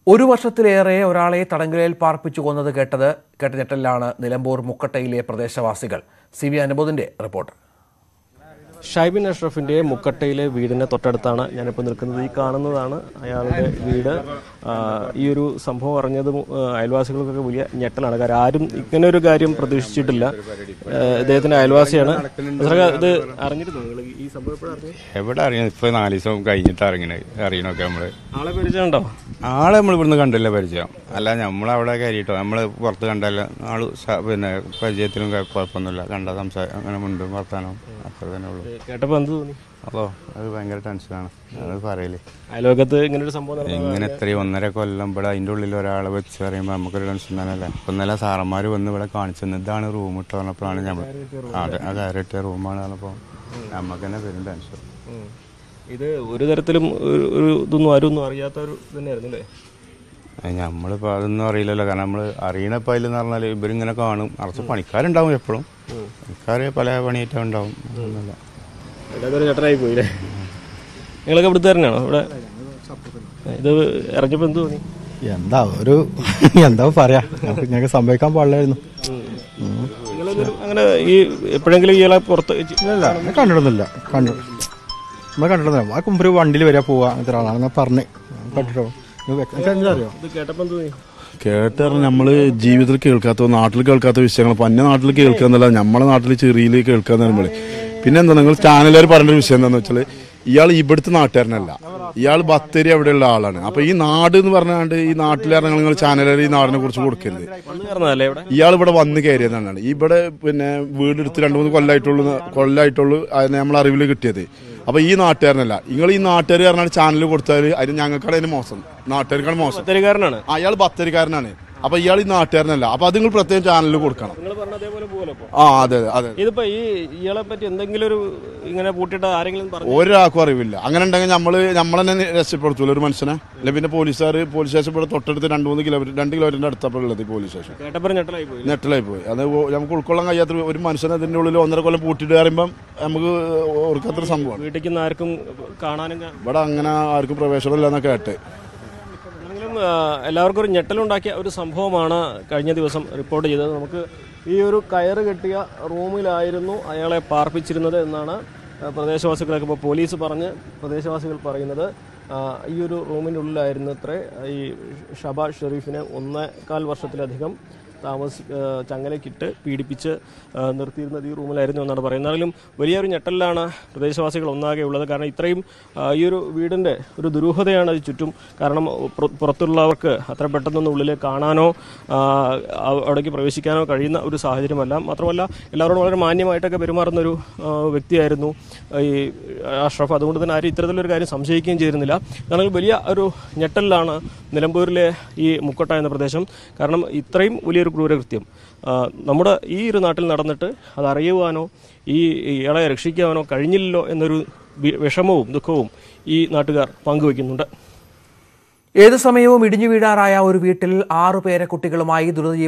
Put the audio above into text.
ഒരു വർഷത്തിലേറെ ഒരാളെ തടങ്കലിൽ പാർപ്പിച്ചു കൊന്നത് കേട്ടത് കേട്ട ഞെട്ടലിലാണ് നിലമ്പൂർ മുക്കട്ടയിലെ പ്രദേശവാസികൾ സി വി അനുബോധിന്റെ റിപ്പോർട്ട് ഷൈബിൻ അഷ്റഫിന്റെ മുക്കട്ടയിലെ വീടിന് തൊട്ടടുത്താണ് ഞാനിപ്പോൾ നിൽക്കുന്നത് ഈ കാണുന്നതാണ് അയാളുടെ വീട് ആ, ഈ ഒരു സംഭവം അറിഞ്ഞതും ആ, അയൽവാസികൾക്കൊക്കെ വലിയ ഞെട്ടലാണ് കാരണം ആരും ഇങ്ങനെ ഒരു കാര്യം പ്രതീക്ഷിച്ചിട്ടില്ല ആ, ഇദ്ദേഹത്തിന്റെ അയൽവാസിയാണ് അസ്രക, ഇത് അറിഞ്ഞിരുന്നു നിങ്ങൾ ഈ സംഭവം എപ്പോഴും അറിഞ്ഞു എവിടെ അറിയാം ഇപ്പൊ നാല് ദിവസം കഴിഞ്ഞിട്ട് അറിയണേ അറിയണൊക്കെ നമ്മള് ആളെ പരിചയമുണ്ടോ ആളെ നമ്മൾ ഇവിടുന്ന് കണ്ടില്ല പരിചയം അല്ല നമ്മൾ അവിടെ കയറിയിട്ടോ നമ്മൾ പുറത്ത് കണ്ടല്ല ആള് സ- പിന്നെ പരിചയത്തിലും കുഴ- കുഴപ്പമൊന്നുമില്ല കണ്ട സംസാരം അങ്ങനെ മുണ്ടും വർത്താനവും അത്ര തന്നെ ഉള്ളൂ കേട്ടപ്പോൾ എന്ത് തോന്നി അതോ അത് ഭയങ്കര ടെൻഷനാണ് അത് പറയലേ അയൽവക്കത്ത് ഇങ്ങനെ ഒരു സംഭവം നടന്നത് എങ്ങനെ എത്രയും ഒന്നര കൊല്ലം ഇവിടെ അതിൻ്റെ ഉള്ളിൽ ഒരാളെ വെച്ച് പറയുമ്പോൾ നമുക്കൊരു ടെൻഷൻ തന്നെയല്ലേ ഇപ്പം ഇന്നലെ സാറന്മാർ വന്ന് ഇവിടെ കാണിച്ചു തന്നു ഇതാണ് റൂം ഇട്ട് പറഞ്ഞപ്പോഴാണ് നമ്മൾ അതെ ആ കയറിയിട്ട റൂമാണ് പറഞ്ഞപ്പോൾ നമുക്ക് തന്നെ വരും ടെൻഷൻ ഉം. ഇത് ഒരു തരത്തിലും ഒരു- ഒരു ഇതൊന്നും ആരും ഒന്നും അറിയാത്ത ഒരു തന്നെയായിരുന്നു അല്ലേ നമ്മളിപ്പോൾ അതൊന്നും അറിയില്ലല്ലോ കാരണം നമ്മൾ അറിയണപ്പോൾ അതിലെന്ന് പറഞ്ഞാൽ ഇവരിങ്ങനെ കാണും നിറച്ച് പണിക്കാരുണ്ടാവും എപ്പോഴും പണിക്കാർ പല പണിയായിട്ടും ഉണ്ടാവും ഒന്നുമില്ല ഇതൊക്കെ ചേട്ടനായി പോയില്ലേ നിങ്ങളൊക്കെ ഇവിടുത്തെ തന്നെയാണോ ഇവിടെ ഇത് ഇറങ്ങിയപ്പോൾ എന്ത് തോന്നി എന്താ ഒരു എന്താ പറയാ നമുക്ക് ഇങ്ങനെ സംഭവിക്കാൻ പാടില്ലായിരുന്നു നിങ്ങളൊരു അങ്ങനെ ഈ എപ്പോഴെങ്കിലും ഇയാളെ പുറത്ത് വെച്ച് ഇല്ല ഞാൻ കണ്ടിട്ടൊന്നുമില്ല കണ്ടു നമ്മൾ കണ്ടിട്ടൊന്നുമില്ല ആ കുമ്പര് വണ്ടിയിൽ വരാ പോവാ അങ്ങനത്തെ ഒരാളാണ് പറഞ്ഞ് കണ്ടിട്ടോ എന്താ അറിയോ ഇത് കേട്ടപ്പോൾ എന്ത് തോന്നി കേട്ട് പറഞ്ഞാൽ നമ്മള് ജീവിതത്തിൽ കേൾക്കാത്ത നാട്ടിൽ കേൾക്കാത്ത വിഷയങ്ങൾ ഇപ്പൊ അന്യ നാട്ടിൽ കേൾക്കാന്നല്ല നമ്മളെ നാട്ടിൽ ചെറിയിൽ കേൾക്കാന്ന് പറയുമ്പോൾ പിന്നെ എന്താ നിങ്ങൾ ചാനലുകാർ പറഞ്ഞ ഒരു വിഷയം എന്താന്ന് വെച്ചാൽ ഇയാൾ ഇവിടുത്തെ നാട്ടുകാരനല്ല ഇയാൾ ബത്തേരി അവിടെയുള്ള ആളാണ് അപ്പൊ ഈ നാട് എന്ന് പറഞ്ഞാണ്ട് ഈ നാട്ടിലെ നിങ്ങൾ ചാനലുകാർ ഈ നാടിനെ കുറിച്ച് കൊടുക്കരുത് വന്നു കയറുന്നതല്ലേ ഇവിടെ ഇയാൾ ഇവിടെ വന്ന് കയറിയതാണ് ഇവിടെ പിന്നെ വീടെടുത്ത് രണ്ടു മൂന്ന് കൊല്ലായിട്ടുള്ളൂ കൊല്ലായിട്ടുള്ളൂ അതിന് നമ്മൾ അറിവിൽ കിട്ടിയത് അപ്പൊ ഈ നാട്ടുകാരനല്ല നിങ്ങൾ ഈ നാട്ടുകാർ പറഞ്ഞാൽ ചാനൽ കൊടുത്താൽ അതിന് ഞങ്ങൾക്കാണ് അതിന് മോശം നാട്ടുകാർക്കാണ് മോശം ബത്തേരിക്കാരനാണ് അയാൾ ബത്തേരിക്കാരനാണ് അപ്പൊ ഇയാൾ ഈ നാട്ടുകാരനല്ല അപ്പൊ അത് നിങ്ങൾ പ്രത്യേകം ചാനലിൽ കൊടുക്കണം നിങ്ങൾ പറഞ്ഞ അതേപോലെ പോലെ ഇപ്പോൾ ആ അതെ അതെ അതെ ഇതിപ്പോ ഈ ഇയാളെ പറ്റി എന്തെങ്കിലും ഒരു ഇങ്ങനെ പൂട്ടിയിട്ട് ആരെങ്കിലും പറഞ്ഞു ഒരാൾക്കും അറിവില്ല അങ്ങനെ ഉണ്ടെങ്കിൽ നമ്മള് നമ്മളെന്നെ രക്ഷപ്പെടുത്തൂല ഒരു മനുഷ്യനെ അല്ലെ പിന്നെ പോലീസുകാർ പോലീസ് സ്റ്റേഷൻ ഇവിടെ തൊട്ടടുത്ത് രണ്ട് മൂന്ന് കിലോമീറ്റർ രണ്ട് കിലോമീറ്ററിന്റെ അടുത്തപ്പോൾ ഉള്ളത് ഈ പോലീസ് സ്റ്റേഷൻ കേട്ടപ്പോൾ ഞെട്ടലായി പോയി നെറ്റിലായി പോയി അത് ഓ- നമുക്ക് ഉൾക്കൊള്ളാൻ കഴിയാത്ത ഒരു മനുഷ്യനെ അതിന്റെ ഉള്ളിൽ ഒന്നര കൊല്ലം പൂട്ടിയിട്ട് പറയുമ്പം നമുക്ക് ഓർക്കാത്തൊരു സംഭവമാണ് വീട്ടിൽ നിന്ന് ആർക്കും കാണാനും കാ- ഇവിടെ അങ്ങനെ ആർക്കും പ്രവേശനമില്ല കേട്ട് ആണെങ്കിലും ആ, എല്ലാവർക്കും ഒരു ഞെട്ടലുണ്ടാക്കിയ ഒരു സംഭവമാണ് കഴിഞ്ഞ ദിവസം റിപ്പോർട്ട് ചെയ്തത് നമുക്ക് ഈ ഒരു കയറ് കെട്ടിയ റൂമിലായിരുന്നു അയാളെ പാർപ്പിച്ചിരുന്നത് എന്നാണ് ആ, പ്രദേശവാസികളൊക്കെ ഇപ്പോൾ പോലീസ് പറഞ്ഞ് പ്രദേശവാസികൾ പറയുന്നത് ആ, ഈ ഒരു റൂമിൻ്റെ ഉള്ളിലായിരുന്നു അത്രേ ഈ ഷബാ ഷെറീഫിനെ ഒന്നേകാൽ വർഷത്തിലധികം താമസി ആ, ചങ്ങലക്കിട്ട് പീഡിപ്പിച്ച് ആ, നിർത്തിയിരുന്നത് ഈ റൂമിലായിരുന്നു എന്നാണ് പറയുന്നത് എന്നാലും വലിയൊരു ഞെട്ടലിലാണ് പ്രദേശവാസികൾ ഒന്നാകെ ഉള്ളത് കാരണം ഇത്രയും ആ, ഈ ഒരു വീടിൻ്റെ ഒരു ദുരൂഹതയാണ് ഇത് ചുറ്റും കാരണം പുറ- പുറത്തുള്ളവർക്ക് അത്ര പെട്ടെന്നൊന്നും ഉള്ളിൽ കാണാനോ ആ, അവ- അവിടേക്ക് പ്രവേശിക്കാനോ കഴിയുന്ന ഒരു സാഹചര്യമല്ല മാത്രമല്ല എല്ലാവരോടും വളരെ മാന്യമായിട്ടൊക്കെ പെരുമാറുന്ന ഒരു ആ, വ്യക്തിയായിരുന്നു ഈ അഷ്റഫ് അതുകൊണ്ട് തന്നെ ആരും ഇത്തരത്തിലൊരു കാര്യം സംശയിക്കുകയും ചെയ്തിരുന്നില്ല കാരണം വലിയ ഒരു ഞെട്ടലിലാണ് നിലമ്പൂരിലെ ഈ മുക്കട്ട എന്ന പ്രദേശം കാരണം ഇത്രയും വലിയൊരു ക്രൂരകൃത്യം ആ, നമ്മുടെ ഈ ഒരു നാട്ടിൽ നടന്നിട്ട് അത് അറിയുവാനോ ഈ ഇയാളെ രക്ഷിക്കാനോ കഴിഞ്ഞില്ലല്ലോ എന്നൊരു വി- വിഷമവും ദുഃഖവും ഈ നാട്ടുകാർ പങ്കുവയ്ക്കുന്നുണ്ട് ഏതു സമയവും ഇടിഞ്ഞു വീഴാറായ ഒരു വീട്ടിൽ ആറു പേരെ കുട്ടികളുമായി ദുരിതജീവി